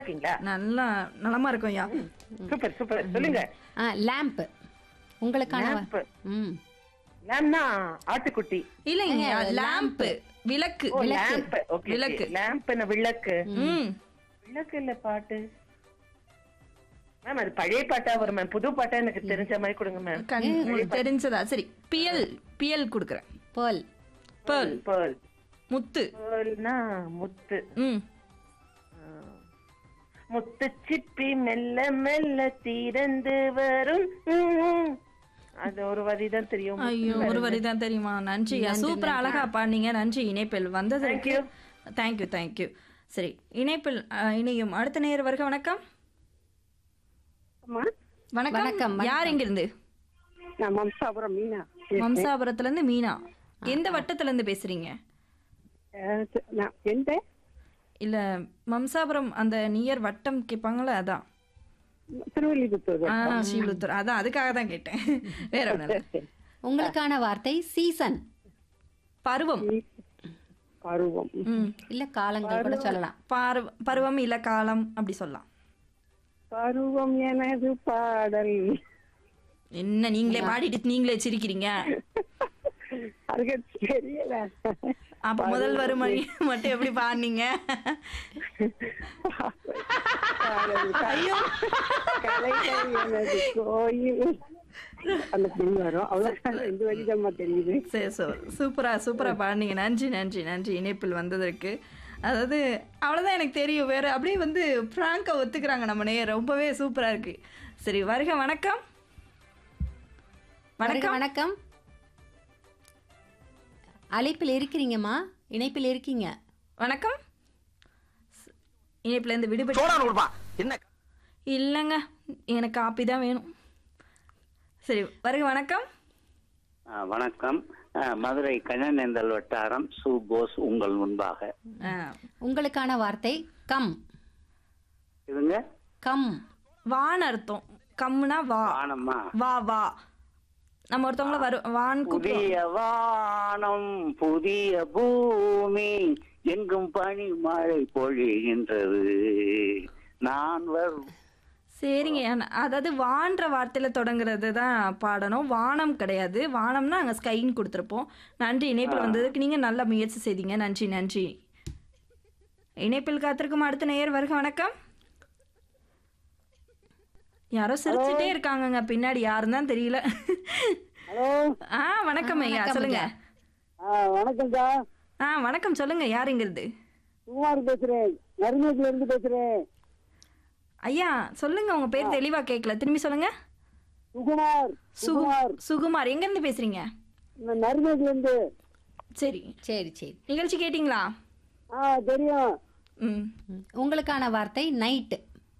இருக்கீங்களா நல்லா நலமா இருக்கும் ஐயா சூப்பர் சூப்பர் சொல்லுங்க ஆ லேம்ப் உங்களுக்கான வ- lamp. ம் லேம்ப்னா ஆட்டுக்குட்டி இல்லைங்க ஏங்க, லேம்ப் விளக்கு ஓ விளக்கு. லேம்ப் ஓகே விளக்கு. லேம்ப்னா விளக்கு ம் விளக்கு இல்ல பாட்டு மேம் அது பழைய பாட்டா வரும் மேம் புது பாட்டா எனக்கு தெரிஞ்ச மாதிரி கொடுங்க மேம் கண் உங்களுக்கு தெரிஞ்சதா சரி பியல் பியல் கொடுக்குறேன் பேர்ல் பேர்ல் பேர்ல் முத்து பேர்ல்னா முத்து ம் முத்து சிப்பி மெல்ல மெல்ல திறந்து வரும் ம். அது ஒரு வரி தான் தெரியும் ஐயோ ஒரு வரி தான் தெரியுமா நன்றி ஐயா சூப்பரா அழகா பாடினீங்க நன்றி இணைப்பில் வந்ததற்கு தேங்க்யூ தேங்க்யூ சரி இணைப்பில் அஹ், இணையும் அடுத்த நேர் வருக வணக்கம் வணக்கம் வணக்கம், யார் எங்கிருந்து நான் மம்சாபுரம் மீனா வம்சாபுரத்துல இருந்து மீனா எந்த வட்டத்துல இருந்து பேசுறீங்க அஹ் ச- நான் எந்த இல்ல மம்சாபுரம் அந்த நியர் வட்டம் கேட்பாங்களே அதான் திருவள்ளிபுத்தூர் ஆ ஸ்ரீவிழுத்தூர் அதான் அதுக்காக தான் கேட்டேன் வேற ஒண்ணு இல்ல. உங்களுக்கான வார்த்தை சீசன் பருவம் பருவம் ம் இல்ல காலங்கள் கூட சொல்லலாம் பருவ பருவம் இல்ல காலம் அப்படி சொல்லலாம் பருவம் எனது பாடல் என்ன நீங்களே பாடிட்டு நீங்களே சிரிக்கிறீங்க அதுக்கு தெரியல அப்ப முதல் வறுமை மட்டும் எப்படி பாடுனீங்க பாடல் ஐயோ கலைகள் எனது கோயில் அந்த பெண் வரும் அவ்வளவுதான் ரெண்டு வரி தான் தெரியுது சரி சோ சூப்பரா சூப்பரா பாடுனீங்க நன்றி நன்றி நன்றி இணைப்பில் வந்ததற்கு அதாவது அவ்வளோதான் எனக்கு தெரியும் வேற அப்படியே வந்து ஃப்ராங்கா ஒத்துக்கிறாங்க நம்ம நேயர் ரொம்பவே சூப்பரா இருக்கு சரி வருக வணக்கம் வணக்கம் வணக்கம் வணக்கம் அழைப்பில் இருக்கிறீங்கம்மா இணைப்பில் இருக்கீங்க வணக்கம் ஸ்- இணைப்புல இருந்து விடுபட்டு என்ன இல்லைங்க எனக்கு காப்பி தான் வேணும் சரி வருக வணக்கம் ஆ, வணக்கம் ஆ, மதுரை கண்ணனேந்தல் வட்டாரம் சு போஸ் உங்கள் முன்பாக ஆ, உங்களுக்கான வார்த்தை கம் இதுங்க கம் வான்னு அர்த்தம் கம்முனா வா வானம்மா வா வா நம்ம ஒருத்தவங்கள வரு வான்னு கூப்பிடுவோம் புதிய வானம் புதிய பூமி எங்கும் பனி மழை பொழிகின்றது நான் வரும் சரிங்க ஆனா- அதாவது வான்ற வார்த்தையில தொடங்குறது தான் பாடணும் வானம் கிடையாது வானம்னா அங்கே ஸ்கைன்னு கொடுத்துருப்போம் நன்றி இணைப்பில் வந்ததுக்கு நீங்க நல்ல முயற்சி செய்தீங்க நன்றி நன்றி இணைப்பில் காத்திருக்கும் அடுத்த நேயர் வருக வணக்கம் யாரோ சிரிச்சுட்டே இருக்காங்கங்க பின்னாடி யாருன்னு தான் தெரியல ஹலோ ஆ வணக்கம் ஐயா வணக்கம் சொல்லுங்க வணக்கம்க்கா ஆ வணக்கம் சொல்லுங்க யாருங்கிறது சுகுமார் பேசுறேன் நறுமேட்டில இருந்து பேசுறேன் ஐயா சொல்லுங்க உங்க பேர் தெளிவா கேட்கல திரும்பி சொல்லுங்க சுகுமார் சுகு சுகுமார் எங்க இருந்து பேசுறீங்க நறுமேட்டில இருந்து சரி சரி சரி நிகழ்ச்சி கேட்டிங்களா ஆ தெரியும் ம் ம். உங்களுக்கான வார்த்தை நைட்டு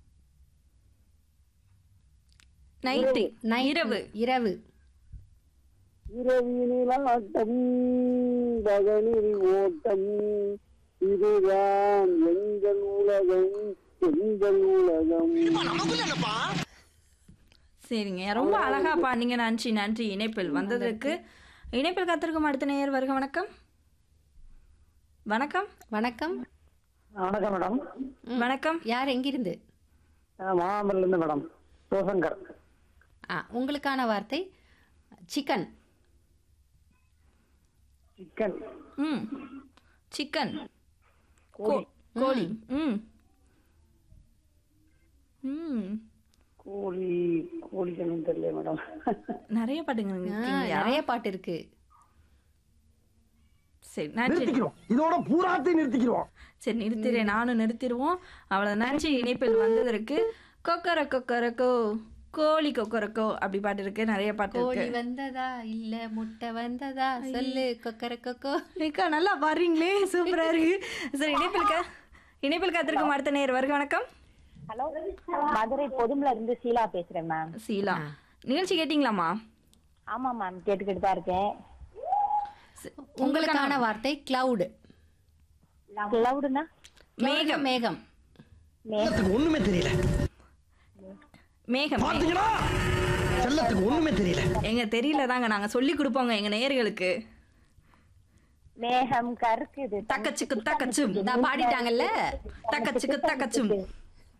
நைட்டு நைட் இரவு இரவு இரவினில் ஆட்டம் பகலில் ஓட்டம் இதுதான் எங்கள் உலகம் எங்கள் உலகம் சரிங்க ரொம்ப அழகா பாடினீங்க நன்றி நன்றி இணைப்பில் வந்ததற்கு இணைப்பில் காத்திருக்கும் அடுத்த நேயர் வருக வணக்கம் வணக்கம் வணக்கம் வணக்கம் மேடம் வணக்கம் யார் எங்கிருந்து மாமல்ல இருந்து மேடம் சிவசங்கர் ஆ உங்களுக்கான வார்த்தை சிக்கன் சிக்கன் ம் சிக்கன் கோ- கோழி ம் ம் கோழி கோழி கண்ணும் தெரியல மேடம் நிறைய பாட்டுங்க ஆ, இருக்கீங்களா? நிறைய பாட்டு இருக்கு சரி நன்றி நிறுத்திக்கிறோம் இதோட பூராத்தையும் நிறுத்திக்கிறோம் சரி நிறுத்திடுறேன் நானும் நிறுத்திடுவோம் அவ்வளோ நன்றி இணைப்பில் வந்ததற்கு கொக்கர கொக்கரக்கோ கோழி கொக்கரக்கோ அப்படி பாட்டு இருக்கு நிறைய பாட்டு கோழி இருக்கு வந்ததா இல்ல முட்டை வந்ததா சொல்லு கொக்கர கொக்கோ ஏக்கா நல்லா பாடுறீங்களே சூப்பரா இருக்கு சரி இணைப்பில் கா இணைப்பில் காத்திருக்கும் அடுத்த நேர் வருக வணக்கம் ஹலோ மதுரை பொதும்புல இருந்து ஷீலா பேசுறேன் மேம் சீலா நிகழ்ச்சி கேட்டிங்களாம்மா ஆமா மேம் கேட்டுக்கிட்டு தான் இருக்கேன் உங்களுக்கான வார்த்தை கிளவுடு கிளவுடுனா மேகம் மேகம் செல்லத்துக்கு ஒண்ணுமே தெரியல மேகம் பாத்தீங்களா செல்லத்துக்கு ஒண்ணுமே தெரியல எங்க தெரியல தாங்க நாங்க சொல்லி கொடுப்போங்க எங்க நேயர்களுக்கு மேகம் கருக்குது தக்கச்சுக்கு தக்கச்சும் நான் பாடிட்டாங்கல்ல தக்கச்சுக்கு தக்கச்சும்